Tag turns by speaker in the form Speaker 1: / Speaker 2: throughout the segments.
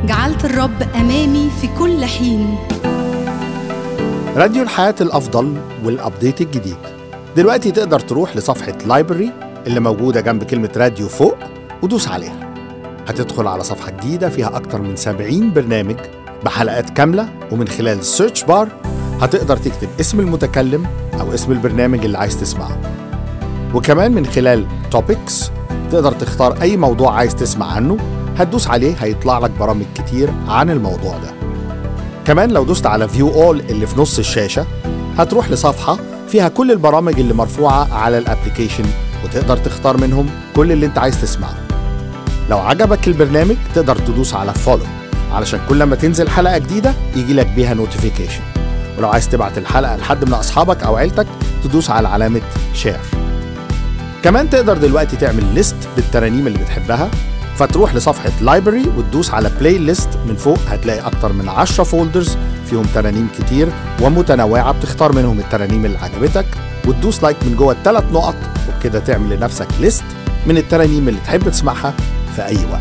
Speaker 1: جعلت الرب أمامي في كل حين
Speaker 2: راديو الحياة الأفضل والأبديت الجديد دلوقتي تقدر تروح لصفحة لايبرري اللي موجودة جنب كلمة راديو فوق ودوس عليها هتدخل على صفحة جديدة فيها أكتر من 70 برنامج بحلقات كاملة ومن خلال السيرش بار هتقدر تكتب اسم المتكلم أو اسم البرنامج اللي عايز تسمعه وكمان من خلال توبكس تقدر تختار أي موضوع عايز تسمع عنه هتدوس عليه هيطلع لك برامج كتير عن الموضوع ده كمان لو دوست على فيو اول اللي في نص الشاشة هتروح لصفحة فيها كل البرامج اللي مرفوعة على الابليكيشن وتقدر تختار منهم كل اللي انت عايز تسمعه لو عجبك البرنامج تقدر تدوس على فولو علشان كل ما تنزل حلقة جديدة يجي لك بيها نوتيفيكيشن ولو عايز تبعت الحلقة لحد من أصحابك أو عيلتك تدوس على علامة شير كمان تقدر دلوقتي تعمل ليست بالترانيم اللي بتحبها فتروح لصفحة لايبرري وتدوس على بلاي ليست من فوق هتلاقي أكتر من 10 فولدرز فيهم ترانيم كتير ومتنوعة بتختار منهم الترانيم اللي عجبتك وتدوس لايك من جوه الثلاث نقط وبكده تعمل لنفسك ليست من الترانيم اللي تحب تسمعها في أي وقت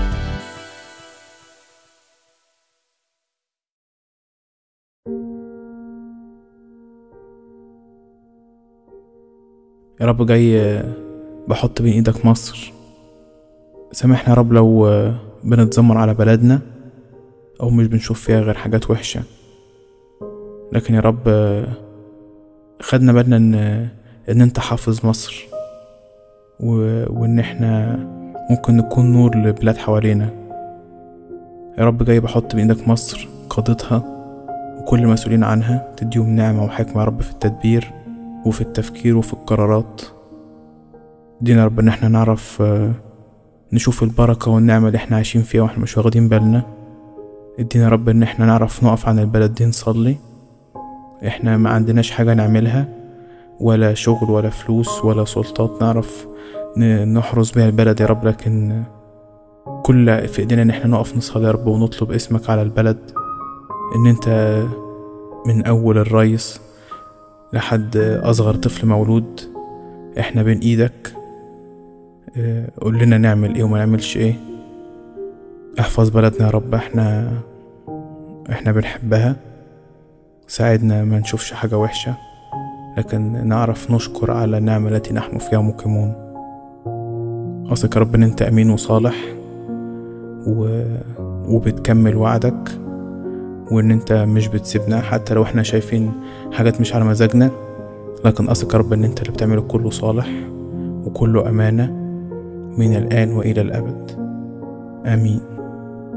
Speaker 3: يا رب جاي بحط بين ايدك مصر سامحنا يا رب لو بنتذمر على بلدنا او مش بنشوف فيها غير حاجات وحشة لكن يا رب خدنا بالنا ان ان انت حافظ مصر و... وان احنا ممكن نكون نور لبلاد حوالينا يا رب جاي بحط بين ايدك مصر قادتها وكل المسؤولين عنها تديهم نعمة وحكمة يا رب في التدبير وفي التفكير وفي القرارات دينا يا رب ان احنا نعرف نشوف البركة والنعمة اللي احنا عايشين فيها واحنا مش واخدين بالنا ادينا يا رب ان احنا نعرف نقف عن البلد دي نصلي احنا ما عندناش حاجة نعملها ولا شغل ولا فلوس ولا سلطات نعرف نحرس بيها البلد يا رب لكن كل في ايدينا ان احنا نقف نصلي يا رب ونطلب اسمك على البلد ان انت من اول الرئيس لحد اصغر طفل مولود احنا بين ايدك قول لنا نعمل ايه وما نعملش ايه احفظ بلدنا يا رب احنا احنا بنحبها ساعدنا ما نشوفش حاجة وحشة لكن نعرف نشكر على النعمة التي نحن فيها مقيمون أثق يا رب إن أنت أمين وصالح و... وبتكمل وعدك وإن أنت مش بتسيبنا حتى لو إحنا شايفين حاجات مش على مزاجنا لكن أثق يا رب إن أنت اللي بتعمله كله صالح وكله أمانة من الآن وإلى الأبد آمين